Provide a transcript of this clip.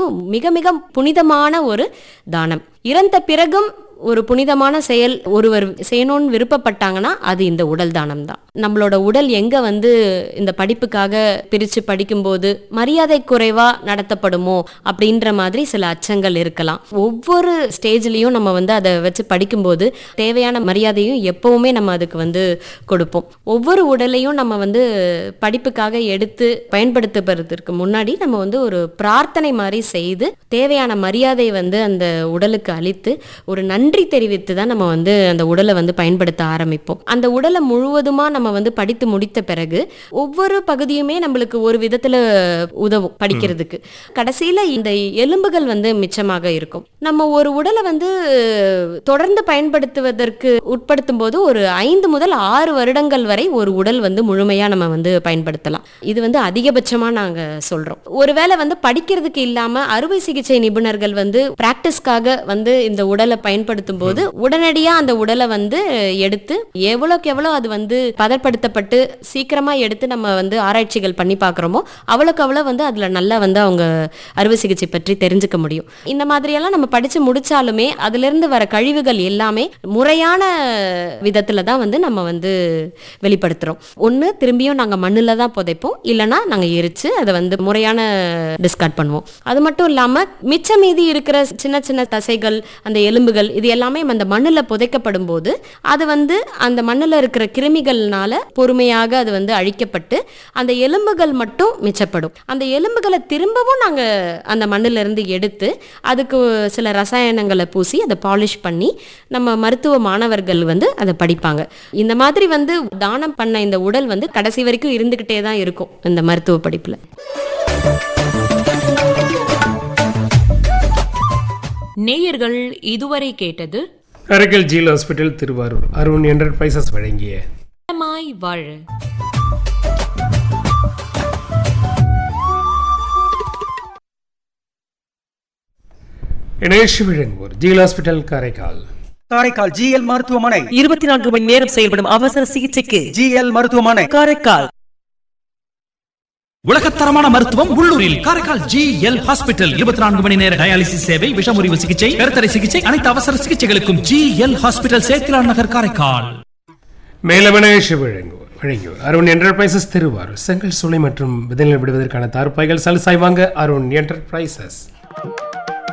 மிக மிக புனிதமான ஒரு தானம் இறந்த பிறகும் ஒரு புனிதமான செயல் ஒருவர் செய்யணும்னு விருப்பப்பட்டாங்கன்னா அது இந்த உடல் தானம் தான் நம்மளோட உடல் எங்க வந்து இந்த படிப்புக்காக பிரிச்சு படிக்கும்போது மரியாதை குறைவா நடத்தப்படுமோ அப்படின்ற மாதிரி சில அச்சங்கள் இருக்கலாம் ஒவ்வொரு ஸ்டேஜ்லயும் நம்ம வந்து அதை வச்சு படிக்கும்போது தேவையான மரியாதையும் எப்பவுமே நம்ம அதுக்கு வந்து கொடுப்போம் ஒவ்வொரு உடலையும் நம்ம வந்து படிப்புக்காக எடுத்து பயன்படுத்துவதற்கு முன்னாடி நம்ம வந்து ஒரு பிரார்த்தனை மாதிரி செய்து தேவையான மரியாதை வந்து அந்த உடலுக்கு அளித்து ஒரு நன்றி தெரிவித்து தான் நம்ம வந்து அந்த உடலை வந்து பயன்படுத்த ஆரம்பிப்போம் அந்த உடலை முழுவதுமா நம்ம வந்து படித்து முடித்த பிறகு ஒவ்வொரு பகுதியுமே நம்மளுக்கு ஒரு விதத்துல உதவும் படிக்கிறதுக்கு கடைசியில இந்த எலும்புகள் வந்து மிச்சமாக இருக்கும் நம்ம ஒரு உடலை வந்து தொடர்ந்து பயன்படுத்துவதற்கு உட்படுத்தும் போது ஒரு ஐந்து முதல் ஆறு வருடங்கள் வரை ஒரு உடல் வந்து முழுமையா நம்ம வந்து பயன்படுத்தலாம் இது வந்து அதிகபட்சமா நாங்க சொல்றோம் ஒருவேளை வந்து படிக்கிறதுக்கு இல்லாம அறுவை சிகிச்சை நிபுணர்கள் வந்து பிராக்டிஸ்க்காக வந்து இந்த உடலை பயன்படுத்தும் போது உடனடியா அந்த உடலை வந்து எடுத்து எவ்வளவுக்கு எவ்வளவு அது வந்து பதப்படுத்தப்பட்டு சீக்கிரமா எடுத்து நம்ம வந்து ஆராய்ச்சிகள் பண்ணி பார்க்குறோமோ அவ்வளோக்கு அவ்வளோ வந்து அதுல நல்லா வந்து அவங்க அறுவை சிகிச்சை பற்றி தெரிஞ்சுக்க முடியும் இந்த மாதிரியெல்லாம் நம்ம படிச்சு முடிச்சாலுமே அதுல இருந்து வர கழிவுகள் எல்லாமே முறையான விதத்துல தான் வந்து நம்ம வந்து வெளிப்படுத்துறோம் ஒண்ணு திரும்பியும் நாங்க மண்ணுல தான் புதைப்போம் இல்லைன்னா நாங்க எரிச்சு அதை வந்து முறையான டிஸ்கார்ட் பண்ணுவோம் அது மட்டும் இல்லாம மிச்ச மீதி இருக்கிற சின்ன சின்ன தசைகள் அந்த எலும்புகள் இது எல்லாமே அந்த மண்ணுல புதைக்கப்படும் போது அது வந்து அந்த மண்ணுல இருக்கிற கிருமிகள்னால பொறுமையாக அது வந்து அழிக்கப்பட்டு அந்த எலும்புகள் மட்டும் மிச்சப்படும் அந்த எலும்புகளை திரும்பவும் நாங்க அந்த மண்ணுல இருந்து எடுத்து அதுக்கு சில ரசாயனங்களை பூசி அதை பாலிஷ் பண்ணி நம்ம மருத்துவ மாணவர்கள் வந்து அதை படிப்பாங்க இந்த மாதிரி வந்து தானம் பண்ண இந்த உடல் வந்து கடைசி வரைக்கும் இருந்துகிட்டே தான் இருக்கும் இந்த மருத்துவ படிப்புல நேயர்கள் இதுவரை கேட்டது Karaikal G L hospital Thiruvarur Arun enterprises வழங்கிய நலமாய் வாழ இணையஷி வழங்குவோர் G L hospital Karaikal Karaikal GL மருத்துவமனை இருபத்தி நான்கு மணி நேரம் செயல்படும் அவசர சிகிச்சைக்கு ஜிஎல் மருத்துவமனை காரைக்கால் உலகத்தரமான மருத்துவம் உள்ளூரில் காரைக்கால் ஜி எல் ஹாஸ்பிட்டல் இருபத்தி நான்கு மணி நேர டயாலிசிஸ் சேவை விஷமுறிவு சிகிச்சை கருத்தடை சிகிச்சை அனைத்து அவசர சிகிச்சைகளுக்கும் ஜி எல் ஹாஸ்பிட்டல் சேத்திலான் நகர் காரைக்கால் மேலும் இணையஷி வழங்குவோர் வழங்கியோர் அருண் என்டர்பிரைசஸ் திருவாரூர் செங்கல் சூளை மற்றும் விதைநிலை விடுவதற்கான தார்ப்பாய்கள் சலுசாய் வாங்க அருண் என்டர்பிரைசஸ்